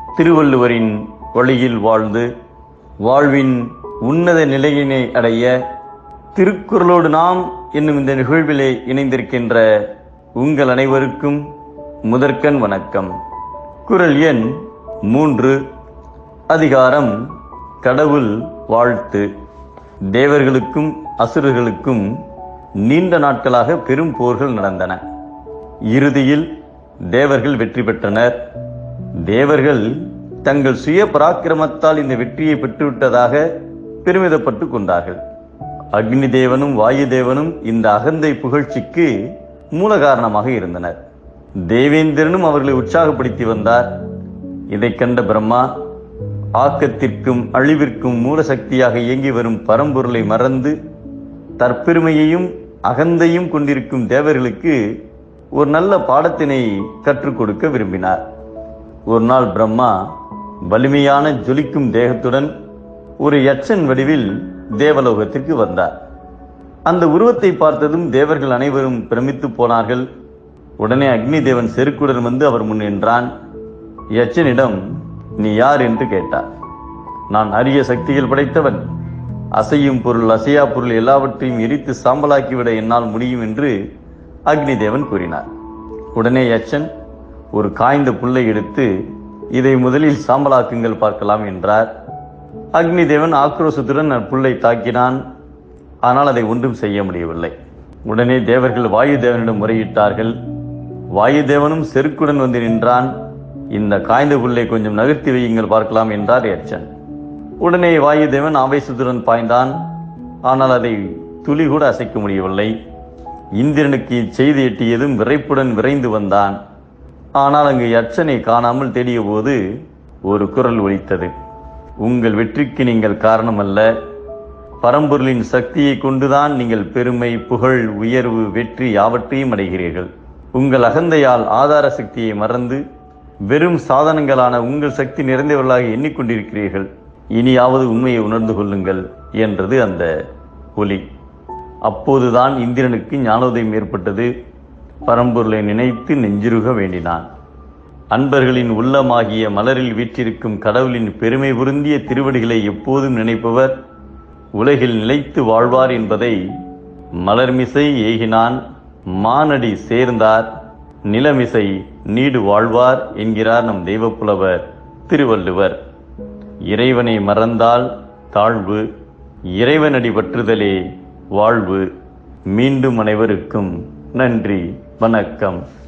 திருவள்ளுவரின் வழியில் வாழ்ந்து வாழ்வின் உன்னத நிலையினை அடைய திருக்குறளோடு நாம் என்னும் இந்த நிகழ்விலே இணைந்திருக்கின்ற உங்கள் அனைவருக்கும் முதற்கண் வணக்கம் குரல் எண் மூன்று அதிகாரம் கடவுள் வாழ்த்து தேவர்களுக்கும் அசுரர்களுக்கும் நீண்ட நாட்களாக பெரும் போர்கள் நடந்தன இறுதியில் தேவர்கள் வெற்றி பெற்றனர் தேவர்கள் தங்கள் சுய பராக்கிரமத்தால் இந்த வெற்றியை பெற்றுவிட்டதாக பெருமிதப்பட்டு கொண்டார்கள் அக்னி தேவனும் வாயு தேவனும் இந்த அகந்தை புகழ்ச்சிக்கு மூல காரணமாக இருந்தனர் தேவேந்திரனும் அவர்களை உற்சாகப்படுத்தி வந்தார் இதைக் கண்ட பிரம்மா ஆக்கத்திற்கும் அழிவிற்கும் மூல சக்தியாக இயங்கி வரும் பரம்பொருளை மறந்து தற்பெருமையையும் அகந்தையும் கொண்டிருக்கும் தேவர்களுக்கு ஒரு நல்ல பாடத்தினை கற்றுக் கொடுக்க விரும்பினார் ஒரு நாள் பிரம்மா வலிமையான ஜொலிக்கும் தேகத்துடன் ஒரு யட்சன் வடிவில் தேவலோகத்திற்கு வந்தார் அந்த உருவத்தை பார்த்ததும் தேவர்கள் அனைவரும் பிரமித்து போனார்கள் உடனே அக்னி தேவன் செருக்குடன் வந்து அவர் முன் நின்றான் யட்சனிடம் நீ யார் என்று கேட்டார் நான் அரிய சக்திகள் படைத்தவன் அசையும் பொருள் அசையா பொருள் எல்லாவற்றையும் எரித்து சாம்பலாக்கிவிட என்னால் முடியும் என்று அக்னி தேவன் கூறினார் உடனே யட்சன் ஒரு காய்ந்த புல்லை எடுத்து இதை முதலில் சாம்பலாக்குங்கள் பார்க்கலாம் என்றார் அக்னி தேவன் ஆக்ரோஷத்துடன் புல்லை தாக்கினான் ஆனால் அதை ஒன்றும் செய்ய முடியவில்லை உடனே தேவர்கள் வாயு தேவனிடம் முறையிட்டார்கள் வாயு தேவனும் செருக்குடன் வந்து நின்றான் இந்த காய்ந்த புல்லை கொஞ்சம் நகர்த்தி வையுங்கள் பார்க்கலாம் என்றார் யட்சன் உடனே வாயு தேவன் ஆவேசத்துடன் பாய்ந்தான் ஆனால் அதை துளி கூட அசைக்க முடியவில்லை இந்திரனுக்கு இச்செய்தி எட்டியதும் விரைப்புடன் விரைந்து வந்தான் ஆனால் அங்கு யட்சனை காணாமல் தேடிய போது ஒரு குரல் ஒலித்தது உங்கள் வெற்றிக்கு நீங்கள் காரணமல்ல பரம்பொருளின் சக்தியை கொண்டுதான் நீங்கள் பெருமை புகழ் உயர்வு வெற்றி யாவற்றையும் அடைகிறீர்கள் உங்கள் அகந்தையால் ஆதார சக்தியை மறந்து வெறும் சாதனங்களான உங்கள் சக்தி நிறைந்தவர்களாக எண்ணிக்கொண்டிருக்கிறீர்கள் இனியாவது உண்மையை உணர்ந்து கொள்ளுங்கள் என்றது அந்த ஒலி அப்போதுதான் இந்திரனுக்கு ஞானோதயம் ஏற்பட்டது பரம்பொருளை நினைத்து நெஞ்சுருக வேண்டினான் அன்பர்களின் உள்ளமாகிய மலரில் வீற்றிருக்கும் கடவுளின் பெருமை பொருந்திய திருவடிகளை எப்போதும் நினைப்பவர் உலகில் நிலைத்து வாழ்வார் என்பதை மலர்மிசை ஏகினான் மானடி சேர்ந்தார் நிலமிசை நீடு வாழ்வார் என்கிறார் நம் தெய்வப்புலவர் திருவள்ளுவர் இறைவனை மறந்தால் தாழ்வு இறைவனடி பற்றுதலே வாழ்வு மீண்டும் அனைவருக்கும் நன்றி வணக்கம்